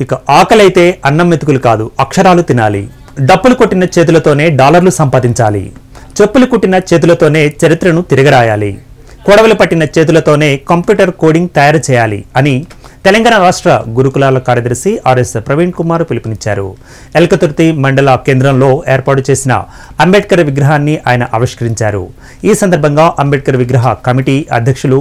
ఇక ఆకలైతే అన్నం మెతుకులు కాదు అక్షరాలు తినాలి డప్పులు కొట్టిన చేతులతోనే డాలర్లు సంపాదించాలి చెప్పులు కుట్టిన చేతులతోనే చరిత్రను తిరగరాయాలి కొడవలు పట్టిన చేతులతోనే కంప్యూటర్ కోడింగ్ తయారు చేయాలి అని తెలంగాణ రాష్ట్ర గురుకులాల కార్యదర్శి ఆర్ఎస్ ప్రవీణ్ కుమార్ పిలుపునిచ్చారు ఎల్కతుర్తి మండల కేంద్రంలో ఏర్పాటు చేసిన అంబేద్కర్ విగ్రహాన్ని ఆయన ఆవిష్కరించారు ఈ సందర్భంగా అంబేద్కర్ విగ్రహ కమిటీ అధ్యక్షులు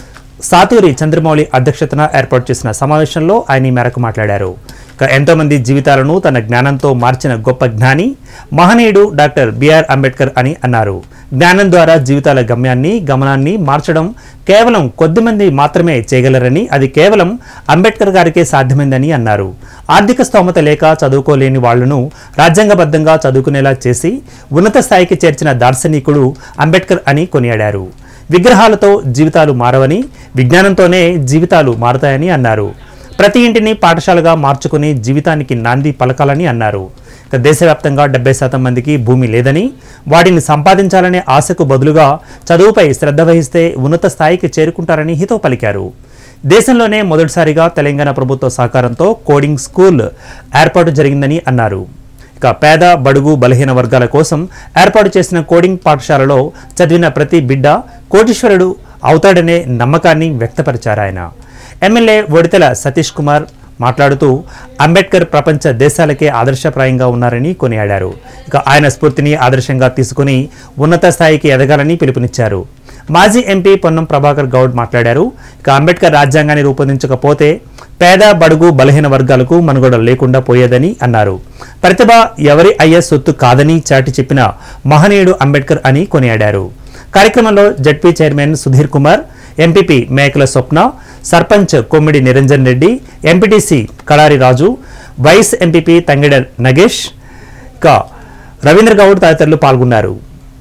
సాతూరి చంద్రమౌళి అధ్యక్షతన ఏర్పాటు చేసిన సమావేశంలో ఆయన ఈ మేరకు మాట్లాడారు ఇక ఎంతో మంది జీవితాలను తన జ్ఞానంతో మార్చిన గొప్ప జ్ఞాని మహనీయుడు డాక్టర్ బిఆర్ అంబేద్కర్ అని అన్నారు జ్ఞానం ద్వారా జీవితాల గమ్యాన్ని గమనాన్ని మార్చడం కేవలం కొద్దిమంది మాత్రమే చేయగలరని అది కేవలం అంబేద్కర్ గారికే సాధ్యమైందని అన్నారు ఆర్థిక స్తోమత లేక చదువుకోలేని వాళ్లను రాజ్యాంగబద్ధంగా చదువుకునేలా చేసి ఉన్నత స్థాయికి చేర్చిన దార్శనికుడు అంబేద్కర్ అని కొనియాడారు విగ్రహాలతో జీవితాలు మారవని విజ్ఞానంతోనే జీవితాలు మారతాయని అన్నారు ప్రతి ఇంటిని పాఠశాలగా మార్చుకుని జీవితానికి నాంది పలకాలని అన్నారు ఇక దేశవ్యాప్తంగా డెబ్బై శాతం మందికి భూమి లేదని వాటిని సంపాదించాలనే ఆశకు బదులుగా చదువుపై శ్రద్ధ వహిస్తే ఉన్నత స్థాయికి చేరుకుంటారని హితో పలికారు దేశంలోనే మొదటిసారిగా తెలంగాణ ప్రభుత్వ సహకారంతో కోడింగ్ స్కూల్ ఏర్పాటు జరిగిందని అన్నారు ఇక పేద బడుగు బలహీన వర్గాల కోసం ఏర్పాటు చేసిన కోడింగ్ పాఠశాలలో చదివిన ప్రతి బిడ్డ కోటీశ్వరుడు అవుతాడనే నమ్మకాన్ని వ్యక్తపరిచారు ఆయన ఎమ్మెల్యే ఒడితెల సతీష్ కుమార్ మాట్లాడుతూ అంబేద్కర్ ప్రపంచ దేశాలకే ఆదర్శప్రాయంగా ఉన్నారని కొనియాడారు ఇక ఆయన స్ఫూర్తిని ఆదర్శంగా తీసుకుని ఉన్నత స్థాయికి ఎదగాలని పిలుపునిచ్చారు మాజీ ఎంపీ పొన్నం ప్రభాకర్ గౌడ్ మాట్లాడారు ఇక అంబేద్కర్ రాజ్యాంగాన్ని రూపొందించకపోతే పేద బడుగు బలహీన వర్గాలకు మనుగడ లేకుండా పోయేదని అన్నారు ప్రతిభ ఎవరి అయ్యే సొత్తు కాదని చాటి చెప్పిన మహనీయుడు అంబేద్కర్ అని కొనియాడారు కార్యక్రమంలో ZP chairman Sudheer Kumar MPP Mekala Swapna sarpanch Kommidi Niranjan Reddy MPTC Kadari Raju vice MPP Tangeda Nagesh ఇంకా రవీంద్ర గౌడ్ తదితరులు పాల్గొన్నారు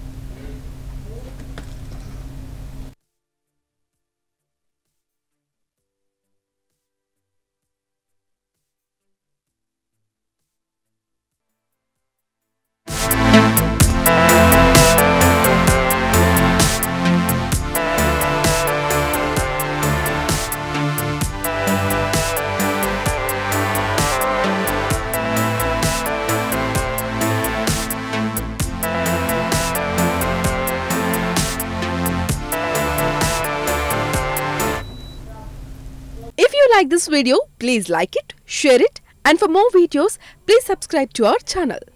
If you like this video, please like it, share it, and for more videos, please subscribe to our channel.